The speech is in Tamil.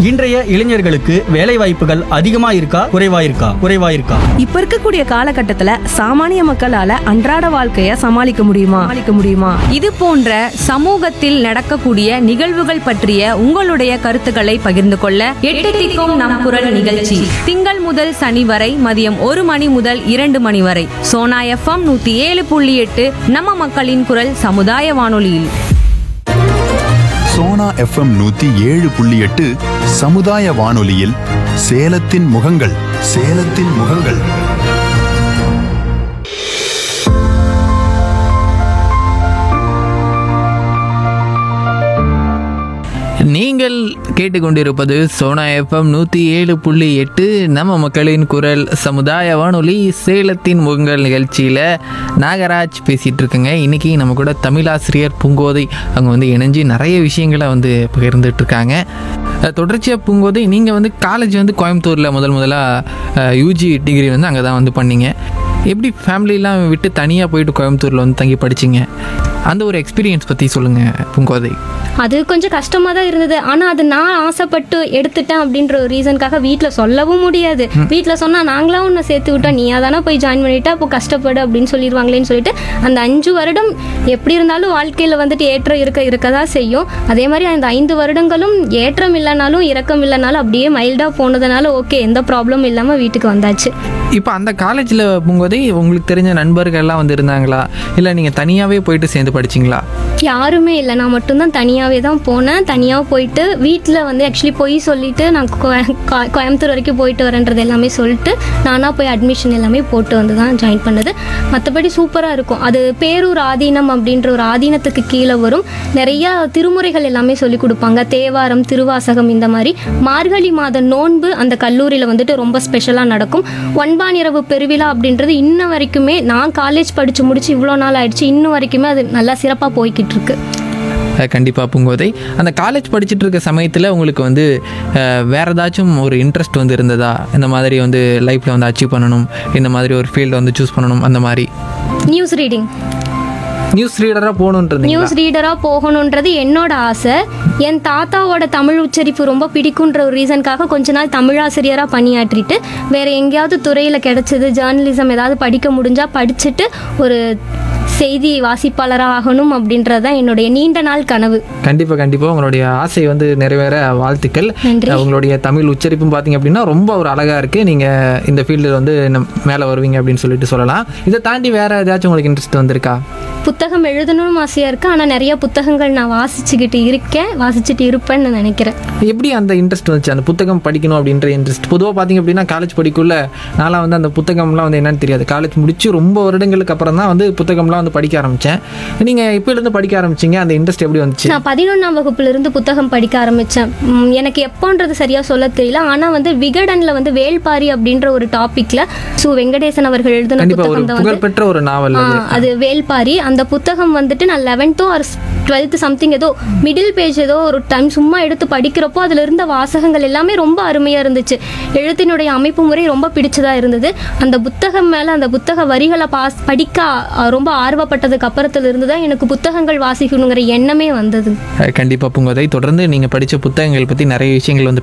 இன்றைய இளைஞர்களுக்கு வேலை வாய்ப்புகள் அதிகமா இருக்கா குறைவா இருக்கா குறைவா இருக்கா இப்ப இருக்கக்கூடிய காலகட்டத்துல சாமானிய மக்களால அன்றாட வாழ்க்கைய சமாளிக்க முடியுமா சமாளிக்க முடியுமா இது போன்ற சமூகத்தில் நடக்கக்கூடிய நிகழ்வுகள் பற்றிய உங்களுடைய கருத்துக்களை பகிர்ந்து கொள்ள எட்டு திக்கும் நம் குரல் நிகழ்ச்சி திங்கள் முதல் சனி வரை மதியம் ஒரு மணி முதல் இரண்டு மணி வரை சோனா எஃப்எம் நூத்தி ஏழு புள்ளி எட்டு நம்ம மக்களின் குரல் சமுதாய வானொலியில் சோனா எஃப்எம் நூத்தி ஏழு புள்ளி எட்டு சமுதாய வானொலியில் சேலத்தின் முகங்கள் சேலத்தின் முகங்கள் நீங்கள் கேட்டுக்கொண்டிருப்பது சோனா எஃப்எம் நூற்றி ஏழு புள்ளி எட்டு நம்ம மக்களின் குரல் சமுதாய வானொலி சேலத்தின் முகங்கள் நிகழ்ச்சியில் நாகராஜ் பேசிகிட்டு இருக்குங்க இன்றைக்கி நம்ம கூட தமிழாசிரியர் பூங்கோதை அவங்க வந்து இணைஞ்சு நிறைய விஷயங்களை வந்து பகிர்ந்துட்டு இருக்காங்க அஹ் தொடர்ச்சியாக பூங்கோதை நீங்கள் வந்து காலேஜ் வந்து கோயம்புத்தூரில் முதல் முதலாக யூஜி டிகிரி வந்து அங்கே தான் வந்து பண்ணீங்க எப்படி ஃபேமிலிலாம் விட்டு தனியாக போயிட்டு கோயம்புத்தூரில் வந்து தங்கி படிச்சீங்க அந்த ஒரு எக்ஸ்பீரியன்ஸ் பற்றி சொல்லுங்கள் பூங்கோதை அது கொஞ்சம் கஷ்டமாக தான் இருந்தது ஆனால் அது நான் ஆசைப்பட்டு எடுத்துட்டேன் அப்படின்ற ஒரு ரீசனுக்காக வீட்டில் சொல்லவும் முடியாது வீட்டில் சொன்னால் நாங்களாம் உன்னை சேர்த்து விட்டோம் நீயா தானே போய் ஜாயின் பண்ணிட்டா அப்போ கஷ்டப்படு அப்படின்னு சொல்லிடுவாங்களேன்னு சொல்லிட்டு அந்த அஞ்சு வருடம் எப்படி இருந்தாலும் வாழ்க்கையில் வந்துட்டு ஏற்றம் இருக்க இருக்க தான் செய்யும் அதே மாதிரி அந்த ஐந்து வருடங்களும் ஏற்றம் இல்லைனாலும் இறக்கம் இல்லைனாலும் அப்படியே மைல்டாக போனதுனால ஓகே எந்த ப்ராப்ளமும் இல்லாமல் வீட்டுக்கு வந்தாச்சு இப்போ அந்த காலேஜில் போகும்போதே உங்களுக்கு தெரிஞ்ச நண்பர்கள்லாம் வந்து இருந்தாங்களா இல்லை நீங்கள் தனியாகவே போயிட்டு சேர்ந்து படிச்சிங்களா யாருமே இல்லை நான் மட்டும்தான் தனியாகவே தான் போனேன் தனியாக போயிட்டு வீட்டில் வந்து ஆக்சுவலி போய் சொல்லிட்டு நான் கோய- கோ- கோயம்புத்தூர் வரைக்கும் போயிட்டு வரேன்றது எல்லாமே சொல்லிட்டு நானாக போய் அட்மிஷன் எல்லாமே போட்டு வந்து தான் ஜாயின் பண்ணது மற்றபடி சூப்பராக இருக்கும் அது பேரூர் ஆதீனம் அப்படின்ற ஒரு ஆதீனத்துக்கு கீழே வரும் நிறைய திருமுறைகள் எல்லாமே சொல்லி கொடுப்பாங்க தேவாரம் திருவாசகம் இந்த மாதிரி மார்கழி மாத நோன்பு அந்த கல்லூரியில் வந்துட்டு ரொம்ப ஸ்பெஷலாக நடக்கும் ஒன்பானிரவு பெருவிழா அப்படின்றது இன்ன வரைக்குமே நான் காலேஜ் படித்து முடிச்சு இவ்வளோ நாள் ஆயிடுச்சு இன்னும் வரைக்குமே அது நல்லா சிறப்பாக போய்கிட்டு இருக்கு கண்டிப்பாக பூங்கோதை அந்த காலேஜ் படிச்சுட்டு இருக்க சமயத்தில் உங்களுக்கு வந்து அஹ், வேற ஏதாச்சும் ஒரு இன்ட்ரெஸ்ட் வந்து இருந்ததா இந்த மாதிரி வந்து லைஃப்பில் வந்து அச்சீவ் பண்ணணும் இந்த மாதிரி ஒரு ஃபீல்டை வந்து சூஸ் பண்ணணும் அந்த மாதிரி நியூஸ் ரீடிங் நியூஸ் ரீடராக போகணுன்றீங்களா நியூஸ் ரீடராக போகணுன்றது என்னோட ஆசை என் தாத்தாவோட தமிழ் உச்சரிப்பு ரொம்ப பிடிக்குன்ற ஒரு ரீசனுக்காக கொஞ்ச நாள் தமிழாசிரியராக பணியாற்றிட்டு வேற எங்கேயாவது துறையில் கிடைச்சது ஜேர்னலிசம் ஏதாவது படிக்க முடிஞ்சா படிச்சுட்டு ஒரு செய்தி வாசிப்பாளராக ஆகணும் அப்படின்றது தான் என்னுடைய நீண்ட நாள் கனவு கண்டிப்பாக கண்டிப்பாக உங்களுடைய ஆசை வந்து நிறைவேற வாழ்த்துக்கள் நன்றி. அஹ், உங்களுடைய தமிழ் உச்சரிப்பும் பார்த்தீங்க அப்படின்னா ரொம்ப ஒரு அழகாக இருக்குது நீங்கள் இந்த ஃபீல்டில் வந்து மேலே வருவீங்க அப்படின்னு சொல்லிட்டு சொல்லலாம் இதை தாண்டி வேறு ஏதாச்சும் உங்களுக்கு இன்ட்ரெஸ்ட் வந்திருக்கா புத்தகம் எழுதணும்னு ஆசையாக இருக்கு ஆனால் நிறைய புத்தகங்கள் நான் வாசிச்சுக்கிட்டு இருக்கேன் வாசிச்சுட்டு இருப்பேன்னு நான் நினைக்கிறேன் எப்படி அந்த இன்ட்ரெஸ்ட் வந்துச்சு அந்த புத்தகம் படிக்கணும் அப்படின்ற இன்ட்ரெஸ்ட் பொதுவாக பார்த்தீங்க அப்படின்னா காலேஜ் படிக்குள்ள நான்லாம் வந்து அந்த புத்தகம்லாம் வந்து என்னன்னு தெரியாது காலேஜ் முடிச்சு ரொம்ப வருடங்களுக்கு அப்புறம் தான் வந்து புத்தகம்லாம் வந்து படிக்க ஆரம்பித்தேன் நீங்கள் இப்போலேருந்து படிக்க ஆரம்பிச்சீங்க அந்த இன்ட்ரெஸ்ட் எப்படி வந்துச்சு நான் பதினொன்றாம் வகுப்புலேருந்து புத்தகம் படிக்க ஆரம்பித்தேன் எனக்கு எப்போன்றது சரியாக சொல்ல தெரியல ஆனால் வந்து விகடனில் வந்து வேள்பாரி அப்படின்ற ஒரு டாப்பிக்கில் சு வெங்கடேசன் அவர்கள் எழுதின கண்டிப்பாக ஒரு புத்தகம் தான் வந்து புகழ்பெற்ற ஒரு நாவல் ஆ, அது அது வேள்பாரி அந்த புத்தகம் வந்துட்டு நான் லெவன்த்தோ ஆர் டுவெல்த்து சம்திங் ஏதோ மிடில் பேஜ் ஏதோ ஒரு டைம் சும்மா எடுத்து படிக்கிறப்போ அதில் இருந்த வாசகங்கள் எல்லாமே ரொம்ப அருமையாக இருந்துச்சு எழுத்தினுடைய அமைப்பு முறை ரொம்ப பிடிச்சதாக இருந்தது அந்த புத்தகம் மேலே அந்த புத்தக வரிகளை பாஸ் படிக்க ஆ, ரொம்ப ஆர்வப்பட்டதுக்கு அப்புறத்துல இருந்து தான் எனக்கு புத்தகங்கள் வாசிக்கணுங்கிற எண்ணமே வந்தது கண்டிப்பாக பூங்கோதை தொடர்ந்து நீங்கள் படித்த புத்தகங்கள் பற்றி நிறைய விஷயங்கள் வந்து